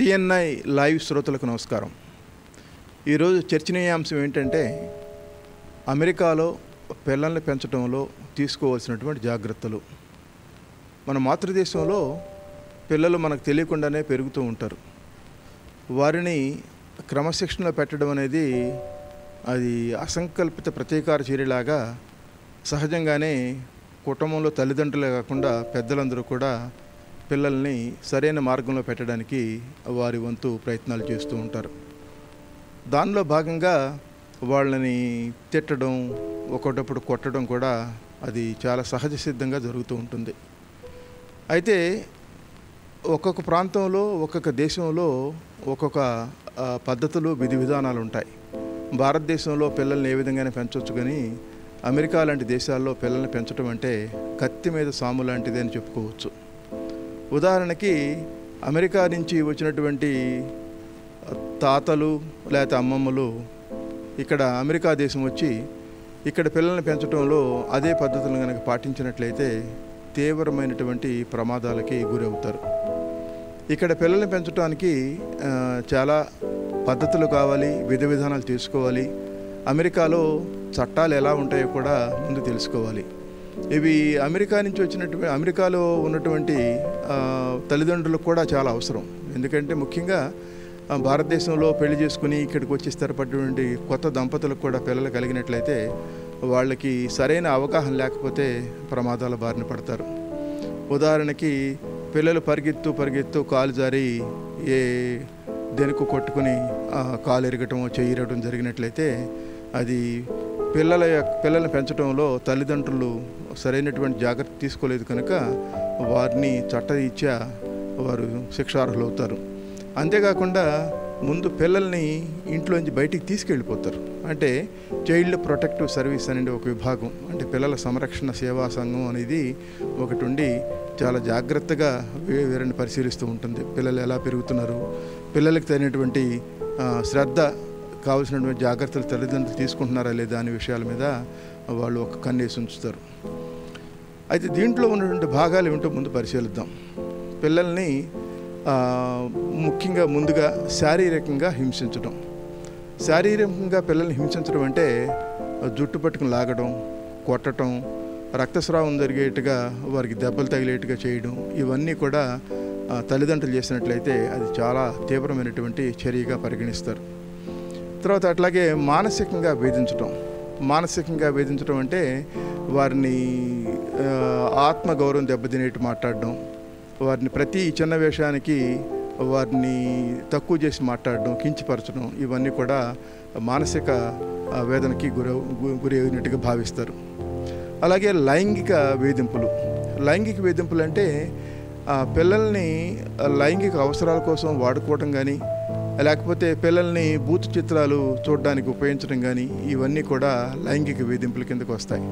TNI live శ్రోతలకు నమస్కారం ఈరోజు చర్చనీయాంశం ఏంటంటే అమెరికాలో పిల్లల్ని పెంచడంలో తీసుకోవాల్సినటువంటి జాగ్రత్తలు మన మాతృదేశంలో పిల్లలు మనకు తెలియకుండానే పెరుగుతూ ఉంటారు వారిని క్రమశిక్షణలో పెట్టడం అనేది అది అసంకల్పిత ప్రతీకార చర్యలాగా సహజంగానే కుటుంబంలో తల్లిదండ్రులే కాకుండా పెద్దలందరూ కూడా పిల్లల్ని సరైన మార్గంలో పెట్టడానికి వారి వంతు ప్రయత్నాలు చేస్తూ ఉంటారు దానిలో భాగంగా వాళ్ళని తిట్టడం ఒకటప్పుడు కొట్టడం కూడా అది చాలా సహజ సిద్ధంగా జరుగుతూ ఉంటుంది అయితే ఒక్కొక్క ప్రాంతంలో ఒక్కొక్క దేశంలో ఒక్కొక్క ఆ, పద్ధతులు విధి విధానాలు ఉంటాయి భారతదేశంలో పిల్లల్ని ఏ విధంగానే పెంచవచ్చు కానీ అమెరికా లాంటి దేశాల్లో పిల్లల్ని పెంచడం అంటే కత్తి మీద సాము లాంటిది అని చెప్పుకోవచ్చు ఉదాహరణకి అమెరికా నుంచి వచ్చినటువంటి తాతలు లేకపోతే అమ్మమ్మలు ఇక్కడ అమెరికా దేశం వచ్చి ఇక్కడ పిల్లల్ని పెంచడంలో అదే పద్ధతులను కనుక పాటించినట్లయితే తీవ్రమైనటువంటి ప్రమాదాలకి గురవుతారు ఇక్కడ పిల్లల్ని పెంచడానికి ఆ, చాలా పద్ధతులు కావాలి విధి విధానాలు తీసుకోవాలి అమెరికాలో చట్టాలు ఎలా ఉంటాయో కూడా ముందు తెలుసుకోవాలి ఇవి అమెరికా నుంచి వచ్చినటువంటి అమెరికాలో ఉన్నటువంటి ఆ, తల్లిదండ్రులకు కూడా చాలా అవసరం ఎందుకంటే ముఖ్యంగా ఆ, భారతదేశంలో పెళ్లి చేసుకుని ఇక్కడికి వచ్చి స్థిరపడినటువంటి కొత్త దంపతులకు కూడా పిల్లలు కలిగినట్లయితే వాళ్ళకి సరైన అవగాహన లేకపోతే ప్రమాదాల బారిన పడతారు ఉదాహరణకి పిల్లలు పరిగెత్తు పరిగెత్తు కాలు జారి ఏ దేనికో కొట్టుకుని ఆ, కాలు ఎరగటం చెయ్యి ఇరగటం జరిగినట్లయితే అది పిల్లల యొక్క- పిల్లల్ని పెంచడంలో తల్లిదండ్రులు సరైనటువంటి జాగ్రత్త తీసుకోలేదు కనుక వారిని చట్టరీత్యా వారు శిక్షార్హులు అవుతారు అంతేకాకుండా ముందు పిల్లల్ని ఇంట్లోంచి బయటికి తీసుకెళ్ళిపోతారు అంటే చైల్డ్ ప్రొటెక్టివ్ సర్వీస్ అనేది ఒక విభాగం అంటే పిల్లల సంరక్షణ సేవా సంఘం అనేది ఒకటి ఉండి చాలా జాగ్రత్తగా వీ- వీరిని పరిశీలిస్తూ ఉంటుంది పిల్లలు ఎలా పెరుగుతున్నారు పిల్లలకి తగినటువంటి ఆ, శ్రద్ధ కావాల్సినటువంటి జాగ్రత్తలు తల్లిదండ్రులు తీసుకుంటున్నారా లేదా అనే విషయాల మీద వాళ్ళు ఒక కన్నేసి ఉంచుతారు అయితే దీంట్లో ఉన్నటువంటి భాగాలు ఏమిటో ముందు పరిశీలిద్దాం పిల్లల్ని ఆ, ముఖ్యంగా ముందుగా శారీరకంగా హింసించడం శారీరకంగా పిల్లల్ని హింసించడం అంటే ఆ, జుట్టు పట్టుకుని లాగడం కొట్టడం రక్తస్రావం జరిగేట్టుగా వారికి దెబ్బలు తగిలేట్టుగా చేయడం ఇవన్నీ కూడా ఆ, తల్లిదండ్రులు చేసినట్లయితే అది చాలా తీవ్రమైనటువంటి చర్యగా పరిగణిస్తారు తర్వాత అట్లాగే మానసికంగా వేధించడం మానసికంగా వేధించడం అంటే వారిని ఆ, ఆత్మగౌరవం దెబ్బతినేట్టు మాట్లాడడం వారిని ప్రతి చిన్న విషయానికి వారిని తక్కువ చేసి మాట్లాడడం కించిపరచడం ఇవన్నీ కూడా మానసిక ఆ, వేదనకి గురి గురి అయినట్టుగా భావిస్తారు అలాగే లైంగిక వేధింపులు లైంగిక వేధింపులు అంటే ఆ, పిల్లల్ని ఆ, లైంగిక అవసరాల కోసం వాడుకోవటం కానీ లేకపోతే పిల్లల్ని బూతు చిత్రాలు చూడడానికి ఉపయోగించడం కానీ ఇవన్నీ కూడా లైంగిక వేధింపుల కిందకు వస్తాయి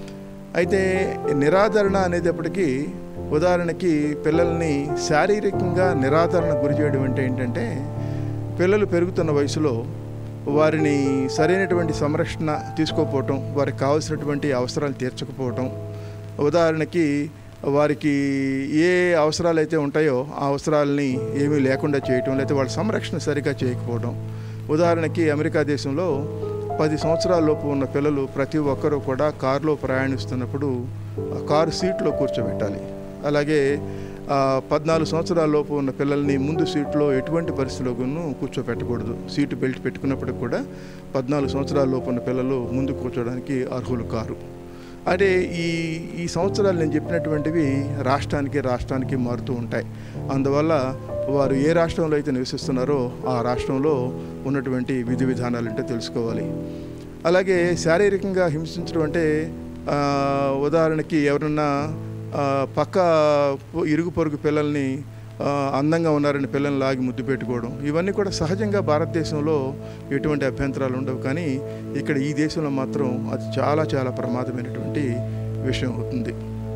అయితే నిరాదరణ అనేటప్పటికీ ఉదాహరణకి పిల్లల్ని శారీరకంగా నిరాదరణ గురి చేయడం అంటే ఏంటంటే పిల్లలు పెరుగుతున్న వయసులో వారిని సరైనటువంటి సంరక్షణ తీసుకోకపోవటం వారికి కావాల్సినటువంటి అవసరాలు తీర్చకపోవటం ఉదాహరణకి వారికి ఏ అవసరాలు అయితే ఉంటాయో ఆ అవసరాలని ఏమీ లేకుండా చేయటం లేకపోతే వాళ్ళ సంరక్షణ సరిగా చేయకపోవడం ఉదాహరణకి అమెరికా దేశంలో పది సంవత్సరాల లోపు ఉన్న పిల్లలు ప్రతి ఒక్కరూ కూడా కారులో ప్రయాణిస్తున్నప్పుడు ఆ కారు సీట్లో కూర్చోబెట్టాలి అలాగే ఆ, పద్నాలుగు సంవత్సరాల లోపు ఉన్న పిల్లల్ని ముందు సీట్లో ఎటువంటి పరిస్థితిలోనూ కూర్చోపెట్టకూడదు సీటు బెల్ట్ పెట్టుకున్నప్పటికి కూడా పద్నాలుగు సంవత్సరాల లోపు ఉన్న పిల్లలు ముందు కూర్చోడానికి అర్హులు కారు అంటే ఈ ఈ సంవత్సరాలు నేను చెప్పినటువంటివి రాష్ట్రానికి రాష్ట్రానికి మారుతూ ఉంటాయి అందువల్ల వారు ఏ రాష్ట్రంలో అయితే నివసిస్తున్నారో ఆ రాష్ట్రంలో ఉన్నటువంటి విధి విధానాలు అంటే తెలుసుకోవాలి అలాగే శారీరకంగా హింసించడం అంటే ఆ, ఉదాహరణకి ఎవరన్నా ఆ, పక్క పొ- ఇరుగు పొరుగు పిల్లల్ని ఆ, అందంగా ఉన్నారని పిల్లల్ని లాగి ముద్దు పెట్టుకోవడం ఇవన్నీ కూడా సహజంగా భారతదేశంలో ఎటువంటి అభ్యంతరాలు ఉండవు కానీ ఇక్కడ ఈ దేశంలో మాత్రం అది చాలా చాలా ప్రమాదమైనటువంటి విషయం అవుతుంది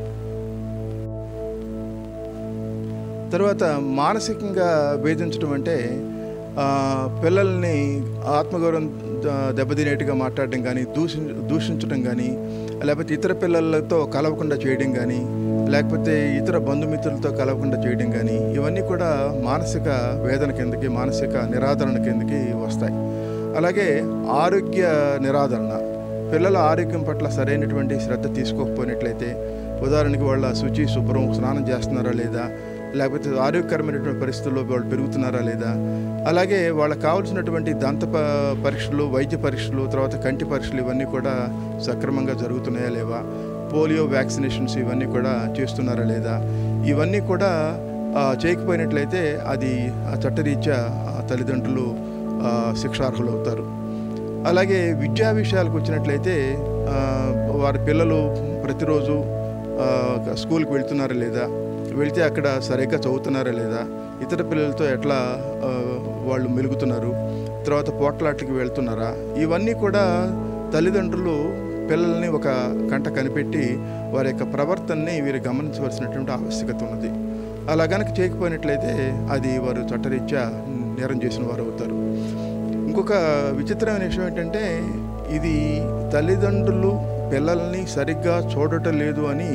తర్వాత మానసికంగా వేధించడం అంటే ఆ, పిల్లల్ని ఆత్మగౌరవం ద- దెబ్బతినేట్టుగా మాట్లాడడం కానీ దూషి దూషించడం కానీ లేకపోతే ఇతర పిల్లలతో కలవకుండా చేయడం కానీ లేకపోతే ఇతర బంధుమిత్రులతో కలవకుండా చేయడం కానీ ఇవన్నీ కూడా మానసిక వేదన కిందకి మానసిక నిరాదరణ కిందకి వస్తాయి అలాగే ఆరోగ్య నిరాదరణ పిల్లల ఆరోగ్యం పట్ల సరైనటువంటి శ్రద్ధ తీసుకోకపోయినట్లయితే ఉదాహరణకి వాళ్ళ శుచి శుభ్రం స్నానం చేస్తున్నారా లేదా లేకపోతే ఆరోగ్యకరమైనటువంటి పరిస్థితుల్లో వాళ్ళు పెరుగుతున్నారా లేదా అలాగే వాళ్ళకి కావాల్సినటువంటి దంత ప- పరీక్షలు వైద్య పరీక్షలు తర్వాత కంటి పరీక్షలు ఇవన్నీ కూడా సక్రమంగా జరుగుతున్నాయా లేవా పోలియో వ్యాక్సినేషన్స్ ఇవన్నీ కూడా చేస్తున్నారా లేదా ఇవన్నీ కూడా ఆ, చేయకపోయినట్లయితే అది ఆ చట్టరీత్యా ఆ తల్లిదండ్రులు ఆ, శిక్షార్హులు అవుతారు అలాగే విద్యా విషయాలకు వచ్చినట్లయితే ఆ, వారి పిల్లలు ప్రతిరోజు ఆ, స్కూల్కి వెళ్తున్నారా లేదా వెళ్తే అక్కడ సరిగ్గా చదువుతున్నారా లేదా ఇతర పిల్లలతో ఎట్లా ఆ, వాళ్ళు మెలుగుతున్నారు తర్వాత పోట్లాట్లకి వెళ్తున్నారా ఇవన్నీ కూడా తల్లిదండ్రులు పిల్లల్ని ఒక కంట కనిపెట్టి వారి యొక్క ప్రవర్తనని వీరు గమనించవలసినటువంటి ఆవశ్యకత ఉన్నది అలా గనక చేయకపోయినట్లయితే అది వారు చట్టరీత్యా నేరం చేసిన వారు అవుతారు ఇంకొక విచిత్రమైన విషయం ఏంటంటే ఇది తల్లిదండ్రులు పిల్లల్ని సరిగ్గా చూడటం లేదు అని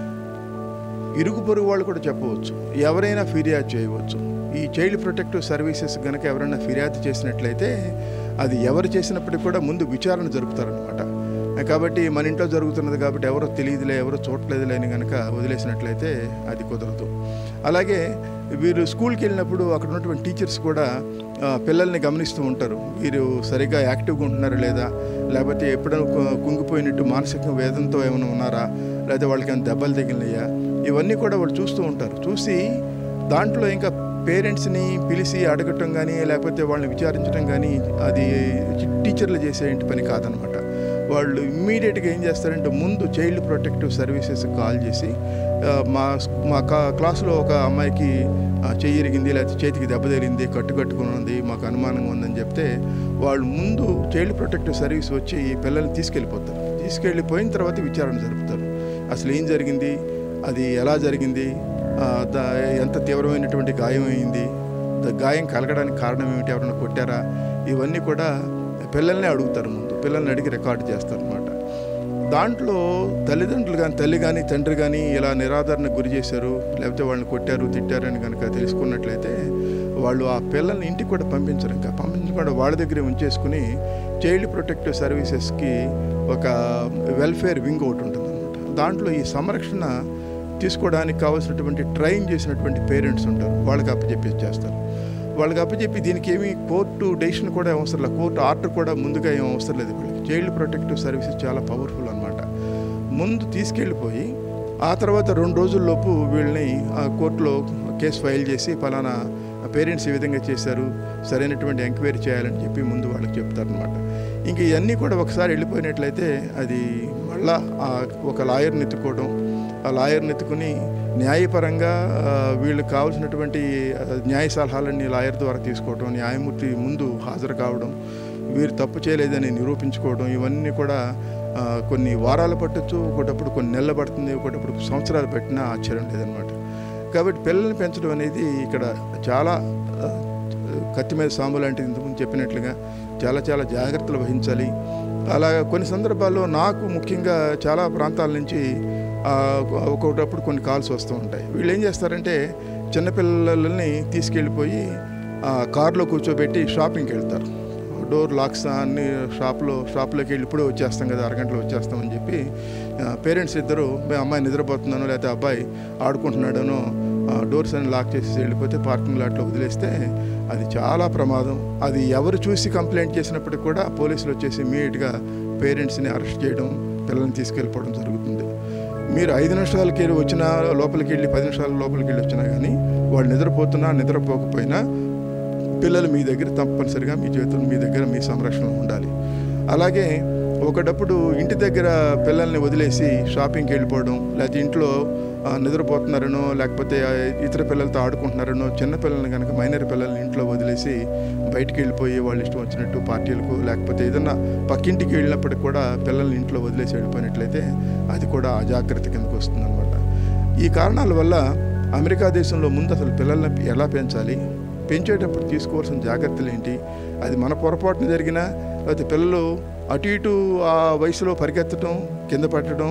ఇరుగు పొరుగు వాళ్ళు కూడా చెప్పవచ్చు ఎవరైనా ఫిర్యాదు చేయవచ్చు ఈ చైల్డ్ ప్రొటెక్టివ్ సర్వీసెస్ కనుక ఎవరైనా ఫిర్యాదు చేసినట్లయితే అది ఎవరు చేసినప్పటికీ కూడా ముందు విచారణ జరుపుతారనమాట కాబట్టి మన ఇంట్లో జరుగుతున్నది కాబట్టి ఎవరో తెలియదులే ఎవరో చూడలేదులే అని కనుక వదిలేసినట్లయితే అది కుదరదు అలాగే వీరు స్కూల్కి వెళ్ళినప్పుడు అక్కడ ఉన్నటువంటి టీచర్స్ కూడా ఆ, పిల్లల్ని గమనిస్తూ ఉంటారు వీరు సరిగ్గా యాక్టివ్గా ఉంటున్నారా లేదా లేకపోతే ఎప్పుడైనా కు- కుంగిపోయినట్టు మానసిక వేదనతో ఏమైనా ఉన్నారా లేదా వాళ్ళకి ఏమైనా దెబ్బలు తగిలినాయా ఇవన్నీ కూడా వాళ్ళు చూస్తూ ఉంటారు చూసి దాంట్లో ఇంకా పేరెంట్స్ని పిలిచి అడగటం కానీ లేకపోతే వాళ్ళని విచారించడం కానీ అది టీచర్లు చేసే పని కాదనమాట వాళ్ళు ఇమ్మీడియట్గా ఏం చేస్తారంటే ముందు చైల్డ్ ప్రొటెక్టివ్ సర్వీసెస్ కాల్ చేసి ఆ, మా స్కూ- మా కా- క్లాసులో ఒక అమ్మాయికి ఆ, చెయ్యి ఇరిగింది లేకపోతే చేతికి దెబ్బ తగిలింది కట్టు కట్టుకుని ఉంది మాకు అనుమానంగా ఉందని చెప్తే వాళ్ళు ముందు చైల్డ్ ప్రొటెక్టివ్ సర్వీస్ వచ్చి పిల్లల్ని తీసుకెళ్ళిపోతారు తీసుకెళ్ళిపోయిన తర్వాత విచారణ జరుపుతారు అసలు ఏం జరిగింది అది ఎలా జరిగింది ఆ, దా ఎంత తీవ్రమైనటువంటి గాయం అయింది ద- గాయం కలగడానికి కారణం ఏమిటి ఎవరైనా కొట్టారా ఇవన్నీ కూడా పిల్లల్ని అడుగుతారు ముందు పిల్లల్ని అడిగి రికార్డు చేస్తారు అనమాట దాంట్లో తల్లిదండ్రులు కానీ తల్లి కానీ తండ్రి కానీ ఇలా నిరాదరణకు గురి చేశారు లేకపోతే వాళ్ళని కొట్టారు తిట్టారు అని కనుక తెలుసుకున్నట్లయితే వాళ్ళు ఆ పిల్లల్ని ఇంటికి కూడా పంపించరు ఇంకా పంపించకుండా వాళ్ళ దగ్గరే ఉంచేసుకుని చైల్డ్ ప్రొటెక్టివ్ సర్వీసెస్కి ఒక వెల్ఫేర్ వింగ్ ఒకటి ఉంటుంది అనమాట దాంట్లో ఈ సంరక్షణ తీసుకోవడానికి కావాల్సినటువంటి ట్రైన్ చేసినటువంటి పేరెంట్స్ ఉంటారు వాళ్ళకి అప్పచెప్పి చేస్తారు వాళ్ళకి అప్పచెప్పి దీనికి ఏమి కోర్టు డెసిషన్ కూడా ఏం అవసరం లేదు కోర్టు ఆర్డర్ కూడా ముందుగా ఏం అవసరం లేదు వాళ్ళకి చైల్డ్ ప్రొటెక్టివ్ సర్వీసెస్ చాలా పవర్ఫుల్ అనమాట ముందు తీసుకెళ్ళిపోయి ఆ తర్వాత రెండు రోజుల్లోపు వీళ్ళని ఆ కోర్టులో కేసు ఫైల్ చేసి ఫలానా పేరెంట్స్ ఈ విధంగా చేశారు సరైనటువంటి ఎంక్వైరీ చేయాలని చెప్పి ముందు వాళ్ళకి చెప్తారనమాట ఇంక ఇవన్నీ కూడా ఒకసారి వెళ్ళిపోయినట్లయితే అది మళ్ళా ఆ ఒక లాయర్ని ఎత్తుకోవడం ఆ లాయర్ని ఎత్తుకుని న్యాయపరంగా ఆ, వీళ్ళకి కావాల్సినటువంటి ఆ, న్యాయ సలహాలన్నీ లాయర్ ద్వారా తీసుకోవడం న్యాయమూర్తి ముందు హాజరు కావడం వీరు తప్పు చేయలేదని నిరూపించుకోవడం ఇవన్నీ కూడా ఆ, కొన్ని వారాలు పట్టొచ్చు ఒకటప్పుడు కొన్ని నెలలు పడుతుంది ఒకటప్పుడు సంవత్సరాలు పెట్టినా ఆశ్చర్యం లేదనమాట కాబట్టి పిల్లల్ని పెంచడం అనేది ఇక్కడ చాలా ఆ, కత్తి మీద సాంబు లాంటిది ఇంతకుముందు చెప్పినట్లుగా చాలా చాలా జాగ్రత్తలు వహించాలి అలా కొన్ని సందర్భాల్లో నాకు ముఖ్యంగా చాలా ప్రాంతాల నుంచి ఆ, ఒక్కొక్కటప్పుడు కొన్ని కాల్స్ వస్తూ ఉంటాయి వీళ్ళు ఏం చేస్తారంటే చిన్నపిల్లలని తీసుకెళ్ళిపోయి ఆ, కారులో కూర్చోబెట్టి షాపింగ్కి వెళ్తారు డోర్ లాక్స్ అన్ని షాప్లో షాప్లోకి వెళ్ళి ఇప్పుడే వచ్చేస్తాం కదా అరగంటలో వచ్చేస్తామని చెప్పి పేరెంట్స్ ఇద్దరు "మేము అమ్మాయి నిద్రపోతున్నానో లేకపోతే అబ్బాయి ఆడుకుంటున్నాడనో ఆ, డోర్స్ అని లాక్ చేసి వెళ్ళిపోతే పార్కింగ్ లాట్లో వదిలేస్తే అది చాలా ప్రమాదం అది ఎవరు చూసి కంప్లైంట్ చేసినప్పటికి కూడా పోలీసులు వచ్చేసి ఇమీడియట్గా పేరెంట్స్ని అరెస్ట్ చేయడం పిల్లల్ని తీసుకెళ్ళిపోవడం జరుగుతుంది మీరు ఐదు నిమిషాలకి వచ్చినా లోపలికి వెళ్ళి పది నిమిషాల లోపలికి వెళ్ళి వచ్చినా కానీ వాళ్ళు నిద్రపోతున్నా నిద్రపోకపోయినా పిల్లలు మీ దగ్గర తప్పనిసరిగా మీ జీవితం మీ దగ్గర మీ సంరక్షణ ఉండాలి అలాగే ఒకటప్పుడు ఇంటి దగ్గర పిల్లల్ని వదిలేసి షాపింగ్కి వెళ్ళిపోవడం లేకపోతే ఇంట్లో ఆ, నిద్రపోతున్నారనో లేకపోతే ఆ, ఇతర పిల్లలతో ఆడుకుంటున్నారనో చిన్న పిల్లల్ని కనుక మైనర్ పిల్లల్ని ఇంట్లో వదిలేసి బయటికి వెళ్ళిపోయి వాళ్ళు ఇష్టం వచ్చినట్టు పార్టీలకు లేకపోతే ఏదన్నా పక్కింటికి వెళ్ళినప్పటికి కూడా పిల్లల్ని ఇంట్లో వదిలేసి వెళ్ళిపోయినట్లయితే అది కూడా అజాగ్రత్త కిందకు వస్తుందన్నమాట ఈ కారణాల వల్ల అమెరికా దేశంలో ముందు అసలు పిల్లల్ని ఎలా పెంచాలి పెంచేటప్పుడు తీసుకోవాల్సిన జాగ్రత్తలు ఏంటి అది మన పొరపాటున జరిగినా లేకపోతే పిల్లలు అటు ఇటు ఆ వయసులో పరిగెత్తడం కింద పట్టడం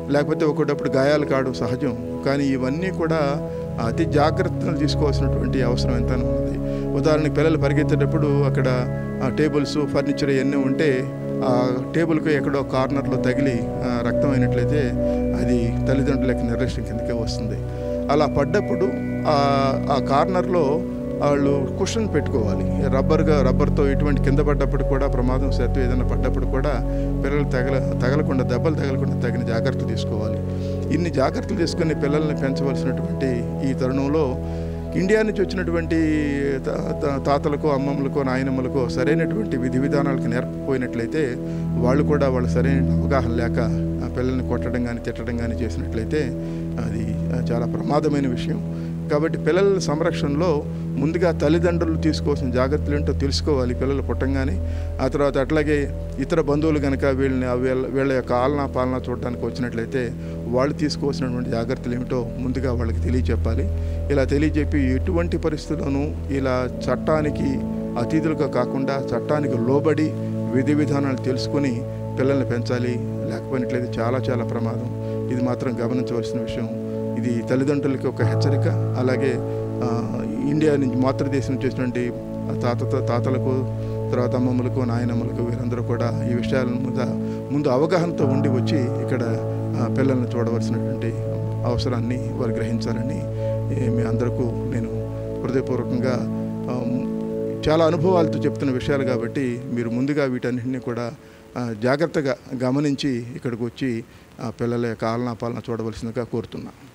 లేకపోతే ఒకటప్పుడు గాయాలు కావడం సహజం కానీ ఇవన్నీ కూడా అతి జాగ్రత్తలు తీసుకోవాల్సినటువంటి అవసరం ఎంతైనా ఉన్నది ఉదాహరణకి పిల్లలు పరిగెత్తేటప్పుడు అక్కడ ఆ టేబుల్స్ ఫర్నిచర్ ఇవన్నీ ఉంటే ఆ టేబుల్కి ఎక్కడో కార్నర్లో తగిలి ఆ, రక్తం అయినట్లయితే అది తల్లిదండ్రుల యొక్క నిర్లక్ష్యం కిందకే వస్తుంది అలా పడ్డప్పుడు ఆ- ఆ కార్నర్లో వాళ్ళు కుషన్ పెట్టుకోవాలి రబ్బర్గా రబ్బర్తో ఇటువంటి కింద పడ్డప్పుడు కూడా ప్రమాదం శాతం ఏదైనా పడ్డప్పుడు కూడా పిల్లలు తగల తగలకుండా దెబ్బలు తగలకుండా తగిన జాగ్రత్తలు తీసుకోవాలి ఇన్ని జాగ్రత్తలు తీసుకుని పిల్లల్ని పెంచవలసినటువంటి ఈ తరుణంలో ఇండియా నుంచి వచ్చినటువంటి తా- తా- తాతలకు అమ్మమ్మలకు నాయనమ్మలకు సరైనటువంటి విధి విధానాలకు నేర్పకపోయినట్లయితే వాళ్ళు కూడా వాళ్ళు సరైన అవగాహన లేక ఆ పిల్లల్ని కొట్టడం కానీ తిట్టడం కానీ చేసినట్లయితే అది ఆ, చాలా ప్రమాదమైన విషయం కాబట్టి పిల్లల సంరక్షణలో ముందుగా తల్లిదండ్రులు తీసుకోవాల్సిన జాగ్రత్తలు ఏంటో తెలుసుకోవాలి పిల్లలు పుట్టంగానే ఆ తర్వాత అట్లాగే ఇతర బంధువులు కనుక వీళ్ళని ఆ వీళ్ళ వీళ్ళ యొక్క ఆలనా పాలన చూడడానికి వచ్చినట్లయితే వాళ్ళు తీసుకోవాల్సినటువంటి జాగ్రత్తలు ఏమిటో ముందుగా వాళ్ళకి తెలియచెప్పాలి ఇలా తెలియచెప్పి ఎటువంటి పరిస్థితుల్లోనూ ఇలా చట్టానికి అతిథులుగా కాకుండా చట్టానికి లోబడి విధి విధానాలు తెలుసుకొని పిల్లల్ని పెంచాలి లేకపోయినట్లయితే చాలా చాలా ప్రమాదం ఇది మాత్రం గమనించవలసిన విషయం ఇది తల్లిదండ్రులకి ఒక హెచ్చరిక అలాగే ఆ, ఇండియా నుంచి మాతృదేశం నుంచి వచ్చినటువంటి తాత తాతలకు తర్వాత అమ్మమ్మలకు నాయనమ్మలకు వీరందరూ కూడా ఈ విషయాల మీద ముందు అవగాహనతో ఉండి వచ్చి ఇక్కడ ఆ, పిల్లల్ని చూడవలసినటువంటి అవసరాన్ని వారు గ్రహించాలని ఏ, మీ అందరికీ నేను హృదయపూర్వకంగా ఆ, చాలా అనుభవాలతో చెప్తున్న విషయాలు కాబట్టి మీరు ముందుగా వీటన్నింటినీ కూడా ఆ, జాగ్రత్తగా గమనించి ఇక్కడికి వచ్చి ఆ పిల్లల యొక్క ఆలనా పాలన చూడవలసిందిగా కోరుతున్నాను